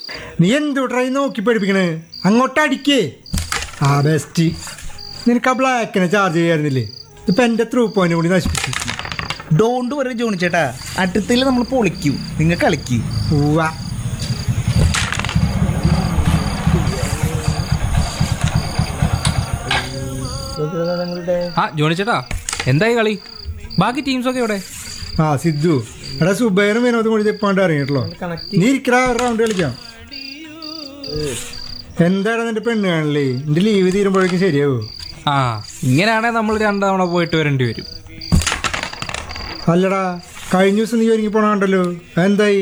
നീ എന്തുട്രാ ഈ നോക്കി പഠിപ്പിക്കണേ അങ്ങോട്ട് അടിക്കേ ആ ബെസ്റ്റ് നിനക്ക് ആ ബ്ലാക്കിനെ ചാർജ് ചെയ്യായിരുന്നില്ലേ ഇപ്പൊ എന്റെ ത്രൂ പോയിന്റ് കൂടി നശിപ്പിച്ചു ഡോണ്ട് വരെ ജോണി ചേട്ടാ അടുത്തിൽ നമ്മൾ പൊളിക്കൂ നിങ്ങൾ കളിക്കൂ ഉവ്വ ആ ജോണി ചേട്ടാ എന്തായി കളി ബാക്കി ടീംസൊക്കെ എവിടെ ആ സിദ്ധു എടാ സുബൈറും വിനോദും കൂടി ഇപ്പാണ്ട് ഇറങ്ങിയിട്ടുള്ളൂ നീ ഇരിക്കട റൗണ്ട് കളിക്കാം എന്താണ് നിന്റെ പെണ്ണ് കാണില്ലേ നിന്റെ ലീവ് തീരുമ്പോഴേക്കും ശരിയാവൂ ആ ഇങ്ങനെയാണെങ്കിൽ നമ്മൾ രണ്ടതവണ പോയിട്ട് വരേണ്ടി വരും അല്ലടാ കഴിഞ്ഞ ദിവസം നീ ഒരുങ്ങി പോണ കണ്ടല്ലോ എന്തായി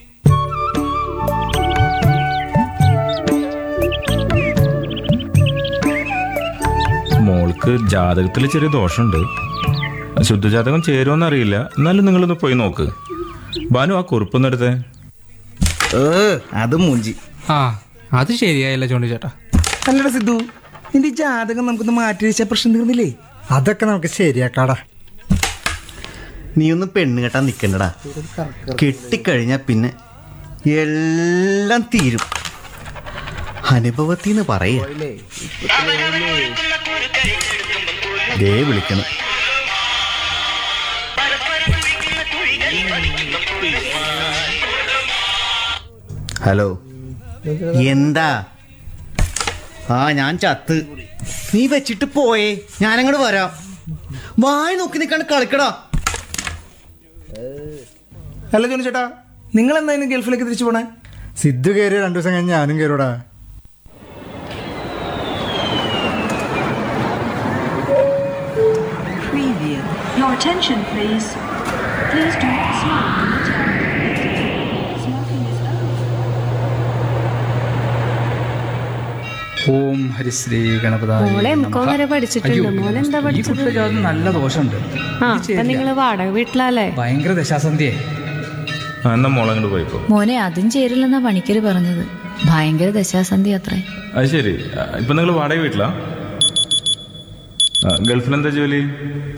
മോൾക്ക് ജാതകത്തിൽ ചെറിയ ദോഷമുണ്ട് ശുദ്ധജാതകം ചേരുമെന്ന് അറിയില്ല എന്നാലും നിങ്ങളൊന്ന് പോയി നോക്ക് ബാനു ആ കുറിപ്പൊന്നും എടുത്തേ ഏ അത് മൂഞ്ചി ആ അത് ശരിയായില്ല ജോണി ചേട്ടാ അല്ലടാ സിദ്ധു നിന്റെ ഈ ജാതകം നമുക്കൊന്ന് മാറ്റി വെച്ചാൽ പ്രശ്നം തീർന്നില്ലേ അതൊക്കെ നമുക്ക് ശരിയാക്കാടാ നീ ഒന്ന് പെണ്ണ് കെട്ടാൻ നിൽക്കണ്ടടാ കെട്ടിക്കഴിഞ്ഞാൽ പിന്നെ എല്ലാം തീരും അനുഭവത്തിന്ന് പറയ ദേ വിളിക്കണം ഹലോ എന്താ ആ ഞാൻ ചത്ത് നീ വെച്ചിട്ട് പോയേ ഞാനങ്ങോട്ട് വരാം വായി നോക്കി നിൽക്കാണ്ട് കളിക്കടാ അല്ല ജോണി ചേട്ടാ നിങ്ങൾ എന്തായാലും ഗൾഫിലേക്ക് തിരിച്ചു പോണേ സിദ്ധു കയറി രണ്ടു ദിവസം കഴിഞ്ഞ് ഞാനും കയറൂടാ Preview. Your attention, please. Please do not smoke in the tower. Smoking is over. ഓം ഹരിശ്രീ ഗണപതായ മോളെ എം കോം നമഃ. വരെ പഠിച്ചിട്ടുണ്ട്. അയ്യോ, മോനെന്താ ഈ പഠിച്ചത്? കുട്ടിയുടെ ജാതകം നല്ല ദോഷമുണ്ട് ആ ഇത് അപ്പൊ ചേരില്ല. നിങ്ങള് വാടക വീട്ടിലല്ലേ ഭയങ്കര ദശാസന്ധിയെ ആ, എന്നാ മോളങ്ങോട്ട് പോയിക്കോ മോനെ അതും ചേരില്ലെന്നാ പണിക്കര് പറഞ്ഞത് ഭയങ്കര ദശാസന്ധി അത്രേ അത് ശരി ആ, ഇപ്പൊ നിങ്ങൾ വാടക വീട്ടിലാ ആ, ഗൾഫിൽ എന്താ ജോലി